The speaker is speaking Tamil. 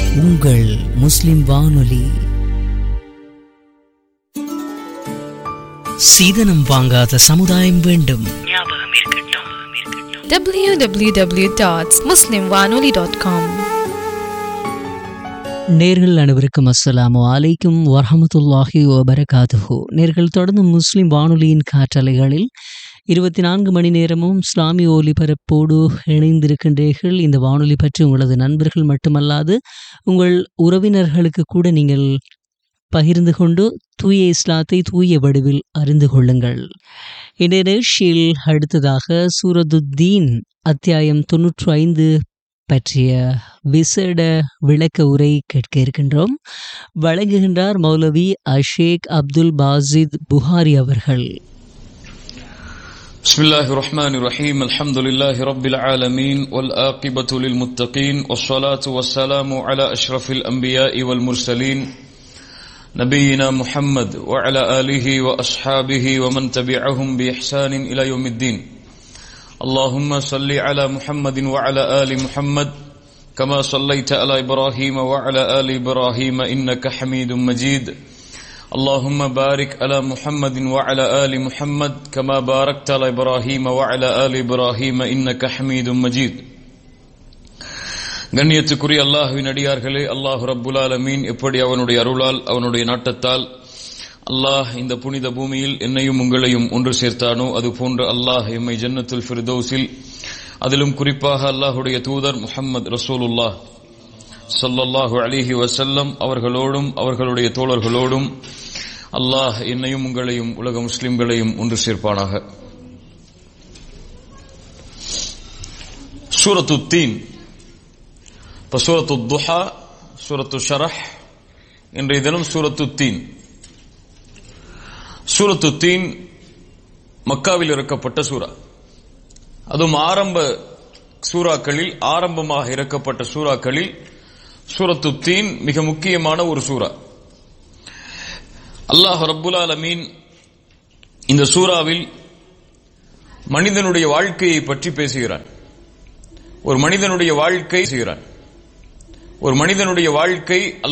உங்கள் முஸ்லிம் வானொலி சீதனம் வாங்காத சமுதாயம் வேண்டும் www.muslimwanoli.com நேர்கள் அனைவருக்கும் அஸ்ஸலாமு அலைக்கும் வரஹமத்துல்லாஹி வபரகாதுஹு நேர்கள் தொடர்ந்து முஸ்லிம் வானொலியின் காற்றலைகளில் இருபத்தி நான்கு மணி நேரமும் இஸ்லாமிய ஒலிபரப்போடு இணைந்திருக்கின்றீர்கள் இந்த வானொலி பற்றி உங்களது நண்பர்கள் மட்டுமல்லாது உங்கள் உறவினர்களுக்கு கூட நீங்கள் பகிர்ந்து கொண்டு தூய இஸ்லாத்தை தூய வடிவில் அறிந்து கொள்ளுங்கள் இந்த நிகழ்ச்சியில் அடுத்ததாக சூரதுத்தீன் அத்தியாயம் தொன்னூற்று ஐந்து பற்றிய விசேட விளக்க உரை கேட்க இருக்கின்றோம் வழங்குகின்றார் மௌலவி அஷேக் அப்துல் பாசித் புகாரி அவர்கள் بسم الله الرحمن الرحيم الحمد لله رب العالمين والآقبة للمتقين والصلاة والسلام على أشرف الأنبياء والمرسلين نبينا محمد وعلى آله وأصحابه ومن تبعهم بإحسان إلى يوم الدين اللهم صل على محمد وعلى آل محمد كما صليت على إبراهيم وعلى آل إبراهيم إنك حميد مجيد اللهم بارك على محمد وعلى آل محمد كما باركت على إبراهيم وعلى آل إبراهيم إنك حميد مجيد கண்ணியத்துக்குரிய அல்லாஹுவின் அடியார்களே அல்லாஹு ரப்புல் ஆலமீன் எப்படி அவனுடைய அருளால் அவனுடைய நாட்டத்தால் அல்லாஹ் இந்த புனித பூமியில் என்னையும் உங்களையும் ஒன்று சேர்த்தானோ அது போன்று அல்லாஹ் எம்மை ஜன்னத்துல் ஃபிர்தௌஸில் அதிலும் குறிப்பாக அல்லாஹுடைய தூதர் முஹம்மது ரசூலுல்லாஹ் ஸல்லல்லாஹு அலிஹி வசல்லம் அவர்களோடும் அவர்களுடைய தோழர்களோடும் அல்லாஹ் என்னையும் உங்களையும் உலக முஸ்லிம்களையும் ஒன்று சேர்ப்பானாக சூரத்து தீன் இப்போ சூரத்து துஹா சூரத்து ஷரஹ் இன்றைய தினம் சூரத்து தீன் சூரத்து தீன் மக்காவில் இறக்கப்பட்ட சூரா அதுவும் ஆரம்ப சூறாக்களில் ஆரம்பமாக இறக்கப்பட்ட சூறாக்களில் சூரத்து தீன் மிக முக்கியமான ஒரு சூரா அல்லாஹ் ரப்புல் ஆலமீன் இந்த சூறாவில் மனிதனுடைய வாழ்க்கையை பற்றி பேசுகிறான் ஒரு மனிதனுடைய வாழ்க்கை செய்கிறான் ஒரு மனிதனுடைய வாழ்க்கை